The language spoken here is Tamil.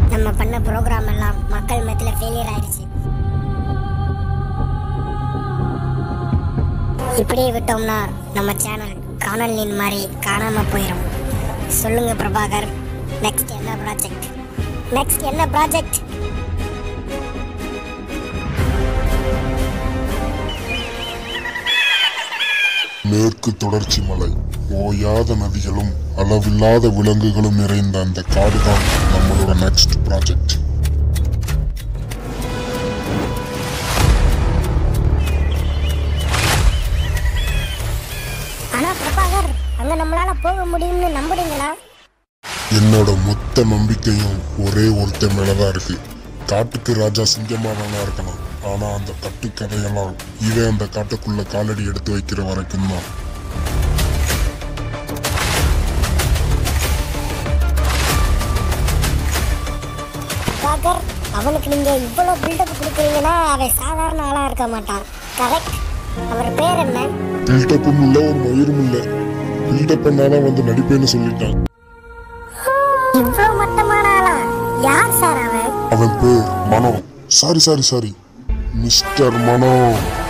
நம்ம பண்ண ப்ரோக்ராம் எல்லாம் மக்கள் மத்தியில் ஃபெயிலியர் ஆயிடுச்சு இப்படியே விட்டோம்னா நம்ம சேனல் காணல் நீர் மாதிரி காணாம போயிடும் சொல்லுங்க பிரபாகர் நெக்ஸ்ட் என்ன ப்ராஜெக்ட் நெக்ஸ்ட் என்ன ப்ராஜெக்ட் மேற்கு தொடர்ச்சி மலை ஓயாத நதிகளும் அளவில்லாத விலங்குகளும் நிறைந்த அந்த காடுதான் நம்மளோட நெக்ஸ்ட் ப்ராஜெக்ட் ஆனா பிரபாகர் அங்க நம்மளால போக முடியும்னு நம்புறீங்களா என்னோட மொத்த நம்பிக்கையும் ஒரே ஒருத்தன் மேலதான் இருக்கு காட்டுக்கு ராஜா சிங்கமா வேணா இருக்கலாம் ஆனா அந்த கட்டுக்கதையெல்லாம் இவன் அந்த காட்டுக்குள்ள காலடி எடுத்து வைக்கிற வரைக்கும் தான் பிரபாகர் அவனுக்கு நீங்க இவ்வளவு பில்டப் கொடுக்குறீங்கன்னா அவன் சாதாரண ஆளா இருக்க மாட்டான் கரெக்ட் அவர் பேர் என்ன பில்டப்பும் இல்ல ஒரு மயிரும் இல்ல பில்டப் பண்ணாதான் வந்து நடிப்பேன்னு சொல்லிட்டான் இவ்வளவு மட்டமான ஆளா யார் சார் அவன் அவன் பேர் Mano sorry sorry sorry mister மனோ